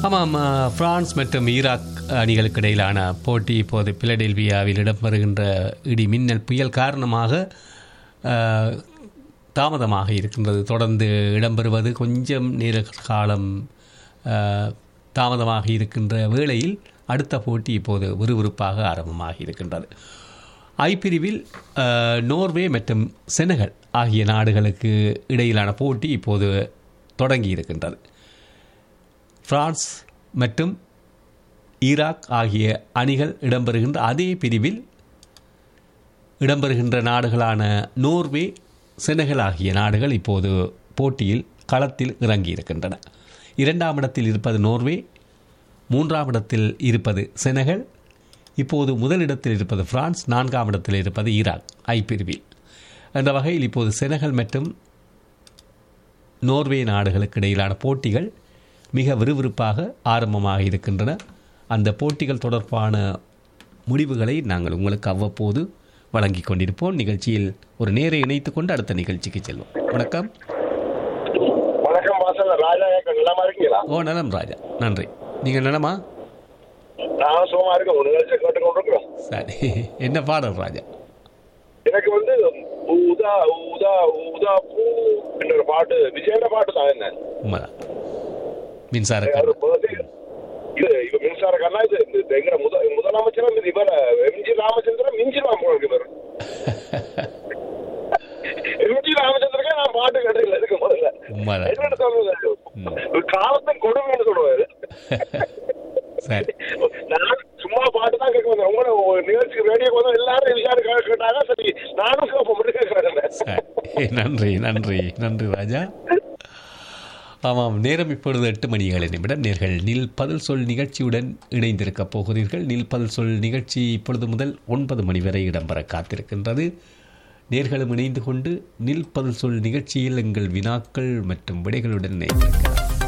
ஆமாம் ஆ, பிரான்ஸ் மற்றும் ஈராக் அணிகளுக்கு இடையிலான போட்டி இப்போது பிலடெல்வியாவில் இடம்பெறுகின்ற இடி மின்னல் புயல் காரணமாக ஆ, தாமதமாக இருக்கின்றது தொடர்ந்து இடம்பெறுவது கொஞ்சம் நேர காலம் ஆ, தாமதமாக இருக்கின்ற வேளையில் அடுத்த போட்டி இப்போது விறுவிறுப்பாக ஆரம்பமாகி இருக்கின்றது ஐ பிரிவில் ஆ, நோர்வே மற்றும் செனகல் ஆகிய நாடுகளுக்கு இடையிலான போட்டி இப்போது தொடங்கி இருக்கின்றது பிரான்ஸ் மற்றும் ஈராக் ஆகிய அணிகள் இடம்பெறுகின்ற அதே பிரிவில் இடம்பெறுகின்ற நாடுகளான நோர்வே செனகல் ஆகிய நாடுகள் இப்போது போட்டியில் களத்தில் இறங்கியிருக்கின்றன இரண்டாம் இடத்தில் இருப்பது நோர்வே மூன்றாம் இடத்தில் இருப்பது செனகல் இப்போது முதலிடத்தில் இருப்பது பிரான்ஸ் நான்காம் இடத்தில் இருப்பது ஈராக் ஐ பிரிவில் என்ற வகையில் இப்போது செனகல் மற்றும் நோர்வே நாடுகளுக்கு இடையிலான போட்டிகள் மிக விறுவிறுப்பாக ஆரம்பமாக இருக்கின்றன அந்த போட்டிகள் தொடர்பான முடிவுகளை நாங்கள் உங்களுக்கு அவ்வப்போது வழங்கிக் கொண்டிருப்போம் நிகழ்ச்சியில் ஒரு நேரை இணைத்துக் கொண்டு அடுத்த நிகழ்ச்சிக்கு செல்வோம் வணக்கம் வணக்கம் வாசல் ராஜா ஏக்க நலமா இருக்கீங்களா ஓ நலம் ராஜா நன்றி நீங்கள் நலமா நான் சும்மா இருக்கேன் ஒரு நிகழ்ச்சியை கேட்டு கொண்டிருக்கிறோம் சரி என்ன பாடல் ராஜா எனக்கு வந்து உதா உதா உதா பூ என்ற ஒரு பாட்டு விஜயோட பாட்டு தான் என்ன உண்மைதான் மின்சார அது கண்ணா. வந்து இது இவ மின்சார கண்ணா இது இந்த எங்க முத முதலமைச்சரும் இது இவர் எம்ஜி ராமச்சந்திரன் மிஞ்சிருவான் போல இருக்கு இவர் எம்ஜி ராமச்சந்திரக்கே நான் பாட்டு கேட்டதில்லை இதுக்கு முதல்ல உண்மைதான் என்னன்னு சொல்றது ஒரு காலத்தின் கொடுமைன்னு சொல்லுவாரு சரி நான் சும்மா பாட்டு தான் கேட்க வந்தேன் உங்களோட ஒரு நிகழ்ச்சிக்கு ரேடியோ வந்தோம் எல்லாரும் விஷயம் கேட்க கேட்டாங்க சரி நானும் கேட்ப மட்டும் கேட்கிறேன் சரி நன்றி நன்றி நன்றி ராஜா ஆமாம் நேரம் இப்பொழுது எட்டு மணி ஏழு நிமிடம் நேர்கள் நில் பதில் சொல் நிகழ்ச்சியுடன் இணைந்திருக்கப் போகிறீர்கள் நில் பதில் சொல் நிகழ்ச்சி இப்பொழுது முதல் ஒன்பது மணி வரை இடம்பெற காத்திருக்கின்றது நேர்களும் இணைந்து கொண்டு நில் பதில் சொல் நிகழ்ச்சியில் எங்கள் வினாக்கள் மற்றும் விடைகளுடன் இணைந்திருக்கிறார்